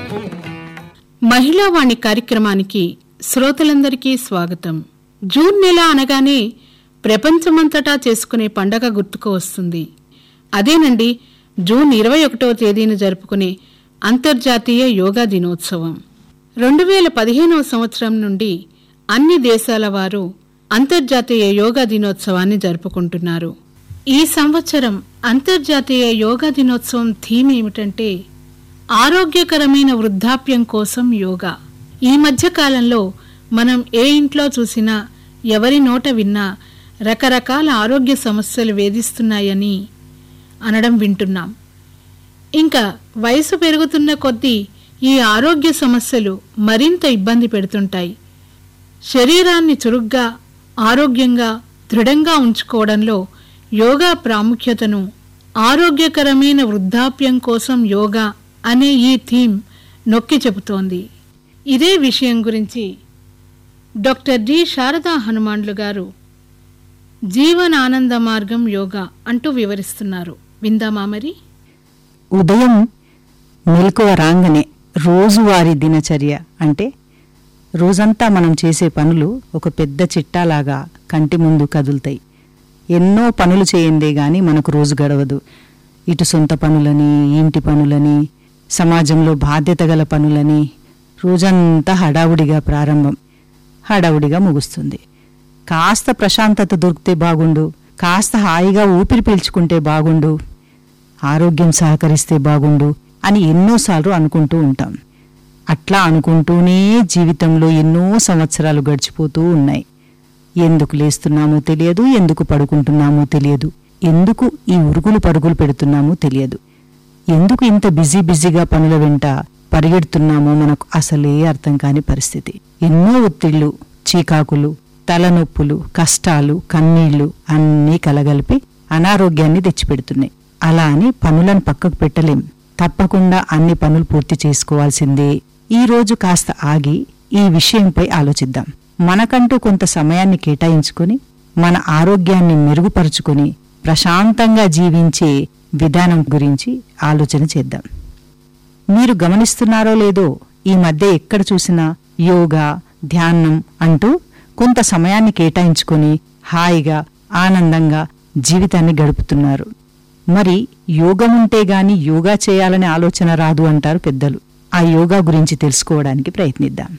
మహిళావాణి కార్యక్రమానికి శ్రోతలందరికీ స్వాగతం జూన్ నెల అనగానే ప్రపంచమంతటా చేసుకునే పండగ గుర్తుకు వస్తుంది అదేనండి జూన్ ఇరవై ఒకటవ తేదీన జరుపుకునే అంతర్జాతీయ యోగా దినోత్సవం రెండు వేల పదిహేనవ సంవత్సరం నుండి అన్ని దేశాల వారు అంతర్జాతీయ యోగా దినోత్సవాన్ని జరుపుకుంటున్నారు ఈ సంవత్సరం అంతర్జాతీయ యోగా దినోత్సవం థీమ్ ఏమిటంటే ఆరోగ్యకరమైన వృద్ధాప్యం కోసం యోగా ఈ మధ్య కాలంలో మనం ఏ ఇంట్లో చూసినా ఎవరి నోట విన్నా రకరకాల ఆరోగ్య సమస్యలు వేధిస్తున్నాయని అనడం వింటున్నాం ఇంకా వయసు పెరుగుతున్న కొద్దీ ఈ ఆరోగ్య సమస్యలు మరింత ఇబ్బంది పెడుతుంటాయి శరీరాన్ని చురుగ్గా ఆరోగ్యంగా దృఢంగా ఉంచుకోవడంలో యోగా ప్రాముఖ్యతను ఆరోగ్యకరమైన వృద్ధాప్యం కోసం యోగా అనే ఈ థీమ్ నొక్కి చెబుతోంది ఇదే విషయం గురించి డాక్టర్ డి శారదా హనుమాన్లు గారు జీవనానంద మార్గం యోగా అంటూ వివరిస్తున్నారు విందామా మరి ఉదయం మెలకువ రాగానే రోజువారీ దినచర్య అంటే రోజంతా మనం చేసే పనులు ఒక పెద్ద చిట్టాలాగా కంటి ముందు కదులుతాయి ఎన్నో పనులు చేయందే గాని మనకు రోజు గడవదు ఇటు సొంత పనులని ఇంటి పనులని సమాజంలో బాధ్యత గల పనులని రోజంతా హడావుడిగా ప్రారంభం హడావుడిగా ముగుస్తుంది కాస్త ప్రశాంతత దొరికితే బాగుండు కాస్త హాయిగా ఊపిరి పీల్చుకుంటే బాగుండు ఆరోగ్యం సహకరిస్తే బాగుండు అని ఎన్నోసార్లు అనుకుంటూ ఉంటాం అట్లా అనుకుంటూనే జీవితంలో ఎన్నో సంవత్సరాలు గడిచిపోతూ ఉన్నాయి ఎందుకు లేస్తున్నామో తెలియదు ఎందుకు పడుకుంటున్నామో తెలియదు ఎందుకు ఈ ఉరుగులు పరుగులు పెడుతున్నామో తెలియదు ఎందుకు ఇంత బిజీ బిజీగా పనుల వెంట పరిగెడుతున్నామో మనకు అసలే అర్థం కాని పరిస్థితి ఎన్నో ఒత్తిళ్లు చీకాకులు తలనొప్పులు కష్టాలు కన్నీళ్లు అన్నీ కలగలిపి అనారోగ్యాన్ని తెచ్చిపెడుతున్నాయి అలా అని పనులను పక్కకు పెట్టలేం తప్పకుండా అన్ని పనులు పూర్తి చేసుకోవాల్సిందే ఈ రోజు కాస్త ఆగి ఈ విషయంపై ఆలోచిద్దాం మనకంటూ కొంత సమయాన్ని కేటాయించుకుని మన ఆరోగ్యాన్ని మెరుగుపరుచుకుని ప్రశాంతంగా జీవించే విధానం గురించి ఆలోచన చేద్దాం మీరు గమనిస్తున్నారో లేదో ఈ మధ్య ఎక్కడ చూసినా యోగా ధ్యానం అంటూ కొంత సమయాన్ని కేటాయించుకొని హాయిగా ఆనందంగా జీవితాన్ని గడుపుతున్నారు మరి యోగం ఉంటే గాని యోగా చేయాలనే ఆలోచన రాదు అంటారు పెద్దలు ఆ యోగా గురించి తెలుసుకోవడానికి ప్రయత్నిద్దాం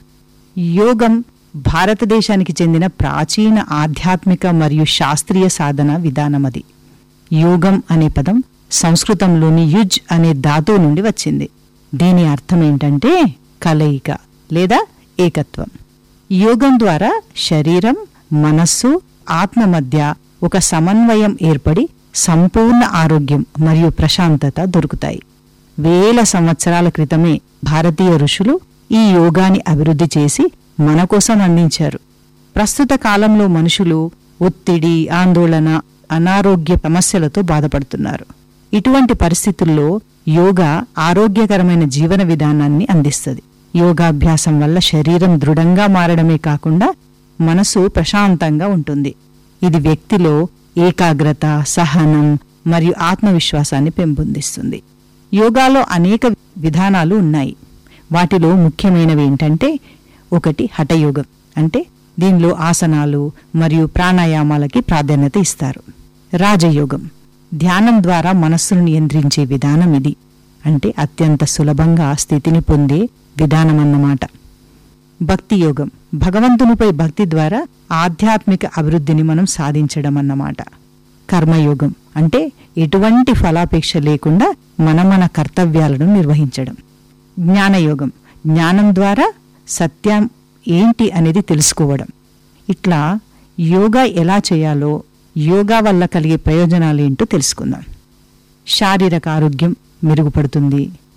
యోగం భారతదేశానికి చెందిన ప్రాచీన ఆధ్యాత్మిక మరియు శాస్త్రీయ సాధన విధానమది యోగం అనే పదం సంస్కృతంలోని యుజ్ అనే ధాతువు నుండి వచ్చింది దీని అర్థం ఏంటంటే కలయిక లేదా ఏకత్వం యోగం ద్వారా శరీరం మనస్సు ఆత్మ మధ్య ఒక సమన్వయం ఏర్పడి సంపూర్ణ ఆరోగ్యం మరియు ప్రశాంతత దొరుకుతాయి వేల సంవత్సరాల క్రితమే భారతీయ ఋషులు ఈ యోగాని అభివృద్ధి చేసి మన కోసం అందించారు ప్రస్తుత కాలంలో మనుషులు ఒత్తిడి ఆందోళన అనారోగ్య సమస్యలతో బాధపడుతున్నారు ఇటువంటి పరిస్థితుల్లో యోగా ఆరోగ్యకరమైన జీవన విధానాన్ని అందిస్తుంది యోగాభ్యాసం వల్ల శరీరం దృఢంగా మారడమే కాకుండా మనసు ప్రశాంతంగా ఉంటుంది ఇది వ్యక్తిలో ఏకాగ్రత సహనం మరియు ఆత్మవిశ్వాసాన్ని పెంపొందిస్తుంది యోగాలో అనేక విధానాలు ఉన్నాయి వాటిలో ముఖ్యమైనవి ఏంటంటే ఒకటి హఠయోగం అంటే దీనిలో ఆసనాలు మరియు ప్రాణాయామాలకి ప్రాధాన్యత ఇస్తారు రాజయోగం ధ్యానం ద్వారా మనస్సును నియంత్రించే విధానం ఇది అంటే అత్యంత సులభంగా స్థితిని పొందే విధానమన్నమాట భక్తి యోగం భగవంతునిపై భక్తి ద్వారా ఆధ్యాత్మిక అభివృద్ధిని మనం సాధించడం అన్నమాట కర్మయోగం అంటే ఎటువంటి ఫలాపేక్ష లేకుండా మన మన కర్తవ్యాలను నిర్వహించడం జ్ఞానయోగం జ్ఞానం ద్వారా సత్యం ఏంటి అనేది తెలుసుకోవడం ఇట్లా యోగా ఎలా చేయాలో యోగా వల్ల కలిగే ప్రయోజనాలు ఏంటో తెలుసుకుందాం శారీరక ఆరోగ్యం మెరుగుపడుతుంది